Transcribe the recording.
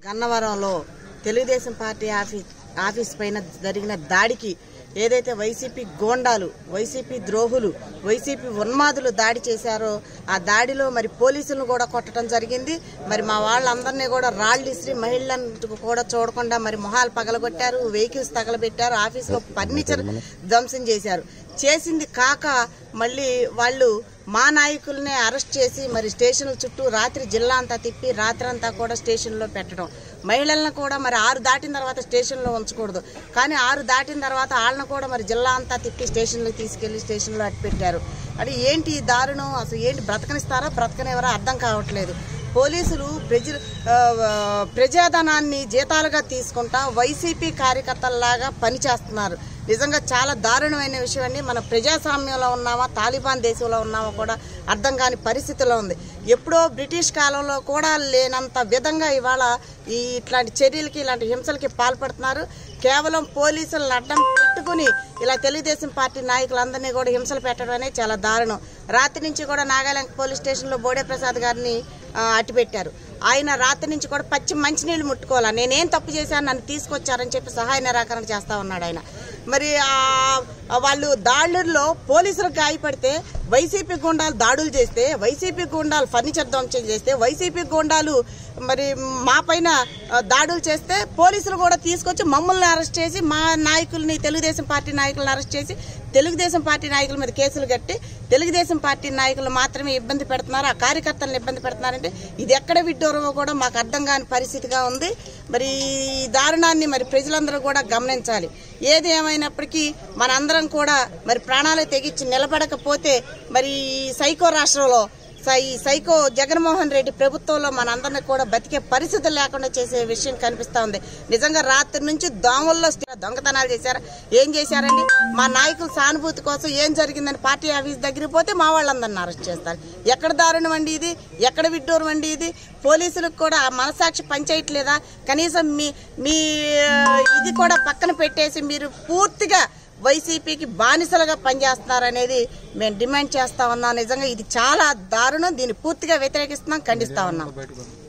గన్నవరంలో Telugu Desam party office office పైన జరిగిన దాడికి ఏదైతే వైసీపీ గోండాలు వైసీపీ ద్రోహులు వైసీపీ ఉన్మాదులు దాడి చేశారో ఆ దాడిలో మరి పోలీసులను కూడా కొట్టడం జరిగింది మరి మా వాళ్ళందరినీ కూడా రాళ్ళు ఇసిరి మహిళలను కూడా చూడకుండా మరి మొహాలు పగలగొట్టారు వెహికల్స్ తగలబెట్టారు ఆఫీస్లో ఫర్నిచర్ ధ్వంసం చేశారు చేసింది కాక మళ్ళీ వాళ్ళు మా నాయకుల్ని అరెస్ట్ చేసి మరి స్టేషన్ల చుట్టూ రాత్రి జిల్లా అంతా తిప్పి రాత్రి అంతా కూడా స్టేషన్లో పెట్టడం మహిళలను కూడా మరి ఆరు దాటిన తర్వాత స్టేషన్లో ఉంచకూడదు కానీ ఆరు దాటిన తర్వాత వాళ్ళని కూడా మరి జిల్లా అంతా తిప్పి స్టేషన్లో తీసుకెళ్లి స్టేషన్లో అట్టి పెట్టారు అది ఏంటి ఈ దారుణం అసలు ఏంటి బ్రతకనిస్తారా బ్రతకనివ్వరా అర్థం కావట్లేదు పోలీసులు ప్రజ ఆ, ఆ, ప్రజాధనాన్ని జీతాలుగా తీసుకుంటా వైసీపీ కార్యకర్తల్లాగా పనిచేస్తున్నారు నిజంగా చాలా దారుణమైన విషయం అండి మన ప్రజాస్వామ్యంలో ఉన్నామా తాలిబాన్ దేశంలో ఉన్నామా కూడా అర్థం కాని పరిస్థితిలో ఉంది ఎప్పుడో బ్రిటిష్ కాలంలో కూడా లేనంత విధంగా ఇవాళ ఈ ఇట్లాంటి చర్యలకి ఇలాంటి హింసలకి పాల్పడుతున్నారు కేవలం పోలీసులను అడ్డం పెట్టుకుని ఇలా తెలుగుదేశం పార్టీ నాయకులందరినీ కూడా హింసలు పెట్టడం అనేది చాలా దారుణం రాత్రి నుంచి కూడా నాగాలాండ్ పోలీస్ స్టేషన్లో బోడే ప్రసాద్ గారిని ఆ, అట్టిపెట్టారు ఆయన రాత్రి నుంచి కూడా పచ్చి మంచినీళ్ళు ముట్టుకోవాలా నేనేం తప్పు చేశాను నన్ను తీసుకొచ్చారని చెప్పి సహాయ నిరాకరణ చేస్తా ఉన్నాడు ఆయన మరి ఆ- ఆ వాళ్ళు దాడుల్లో పోలీసులకు గాయపడితే వైసీపీ గుండాలు దాడులు చేస్తే వైసీపీ గుండాలు ఫర్నిచర్ ధ్వంసం చేస్తే వైసీపీ గుండాలు మరి మా పైన ఆ, దాడులు చేస్తే పోలీసులు కూడా తీసుకొచ్చి మమ్మల్ని అరెస్ట్ చేసి మా నాయకుల్ని తెలుగుదేశం పార్టీ నాయకులను అరెస్ట్ చేసి తెలుగుదేశం పార్టీ నాయకుల మీద కేసులు కట్టి తెలుగుదేశం పార్టీ నాయకులు మాత్రమే ఇబ్బంది పెడుతున్నారు ఆ కార్యకర్తలను ఇబ్బంది పెడుతున్నారంటే ఇది ఎక్కడ విడ్డూరమో కూడా మాకు అర్థం కాని పరిస్థితిగా ఉంది మరి ఈ దారుణాన్ని మరి ప్రజలందరూ కూడా గమనించాలి ఏది ఏమైనప్పటికీ మనందరం కూడా మరి ప్రాణాలు తెగించి నిలబడకపోతే మరి ఈ సైకో రాష్ట్రంలో సై- ఈ సైకో జగన్మోహన్ రెడ్డి ప్రభుత్వంలో మనందరినీ కూడా బతికే పరిస్థితులు లేకుండా చేసే విషయం కనిపిస్తా ఉంది నిజంగా రాత్రి నుంచి దోమల్లో స్టే- దొంగతనాలు చేశారా ఏం చేశారండి మా నాయకుల సానుభూతి కోసం ఏం జరిగిందని పార్టీ ఆఫీస్ దగ్గరికి పోతే మా వాళ్ళందరిని అరెస్ట్ చేస్తారు ఎక్కడ దారుణం అండి ఇది ఎక్కడ విడ్డూరం అండి ఇది పోలీసులకు కూడా ఆ మనసాక్షి పనిచేయట్లేదా కనీసం మీ మీ ఆ, ఇది కూడా పక్కన పెట్టేసి మీరు పూర్తిగా వైసీపీకి బానిసలుగా పనిచేస్తున్నారనేది మేము డిమాండ్ చేస్తా ఉన్నాం నిజంగా ఇది చాలా దారుణం దీన్ని పూర్తిగా వ్యతిరేకిస్తున్నాం ఖండిస్తా ఉన్నాం